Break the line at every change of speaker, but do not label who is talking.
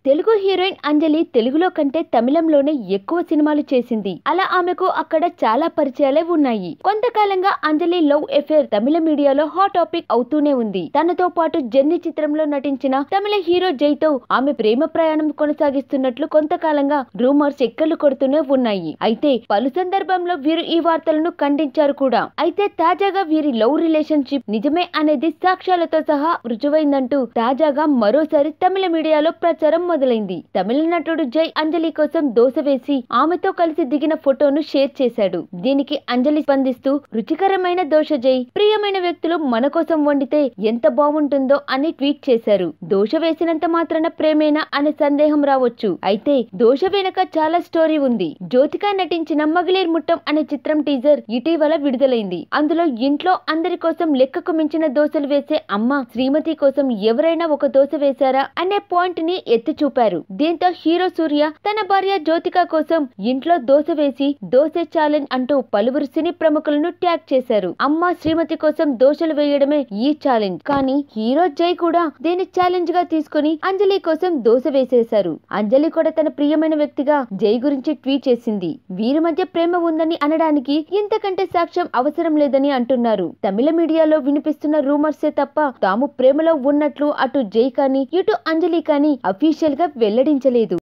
Telugu heroine అంజలి తెలుగులో కంటే తమిళంలోనే ఎక్కువ సినిమాలు చేసింది అలా ఆమెకు అక్కడ చాలా పరిచయాలే ఉన్నాయి కొంతకాలంగా అంజలి లవ్ ఎఫేర్ తమిళ మీడియాలో హాట్ టాపిక్ అవుతూనే ఉంది తనతో పాటు జెన్నీ చిత్రంలో నటించిన తమిళ హీరో జైతో ఆమె ప్రేమ ప్రయాణం కొనసాగిస్తున్నట్లు కొంతకాలంగా రూమర్స్ ఎక్కలు కొడుతూనే ఉన్నాయి అయితే పలు సందర్భంలో వీరు ఈ వార్తలను ఖండించారు కూడా అయితే తాజాగా వీరి లవ్ రిలేషన్షిప్ నిజమే అనేది సాక్ష్యాలతో సహా రుజువైందంటూ తాజాగా మరోసారి తమిళ మీడియాలో ప్రచారం మొదలైంది తమిళ నటుడు జై అంజలి కోసం దోశ వేసి ఆమెతో కలిసి దిగిన ఫోటోను షేర్ చేశాడు దీనికి అంజలి స్పందిస్తూ రుచికరమైన దోశ జై ప్రియమైన వ్యక్తులు మన కోసం వండితే ఎంత బాగుంటుందో అని ట్వీట్ చేశారు దోశ వేసినంత మాత్రాన ప్రేమేనా అనే సందేహం రావచ్చు అయితే దోశ వెనుక చాలా స్టోరీ ఉంది జ్యోతిక నటించిన మగిలేర్ ముట్టం అనే చిత్రం టీజర్ ఇటీవల విడుదలైంది అందులో ఇంట్లో అందరి కోసం లెక్కకు మించిన దోశలు వేసే అమ్మ శ్రీమతి కోసం ఎవరైనా ఒక దోశ వేశారా అనే పాయింట్ ని ఎత్తి చూపారు దీంతో హీరో సూర్య తన భార్య జ్యోతిక కోసం ఇంట్లో దోశ వేసి దోశ ఛాలెంజ్ అంటూ పలువురు సినీ ప్రముఖులను ట్యాగ్ చేశారు అమ్మ శ్రీమతి కోసం దోశలు వేయడమే ఈ ఛాలెంజ్ కానీ హీరో జై కూడా దీన్ని ఛాలెంజ్ గా తీసుకుని అంజలి కోసం దోశ వేసేశారు అంజలి కూడా తన ప్రియమైన వ్యక్తిగా జై గురించి ట్వీట్ చేసింది వీరి మధ్య ప్రేమ ఉందని అనడానికి ఇంతకంటే సాక్ష్యం అవసరం లేదని అంటున్నారు తమిళ మీడియాలో వినిపిస్తున్న రూమర్సే తప్ప తాము ప్రేమలో ఉన్నట్లు అటు జై కానీ ఇటు అంజలి కానీ అఫీషియల్ గా వెల్లడించలేదు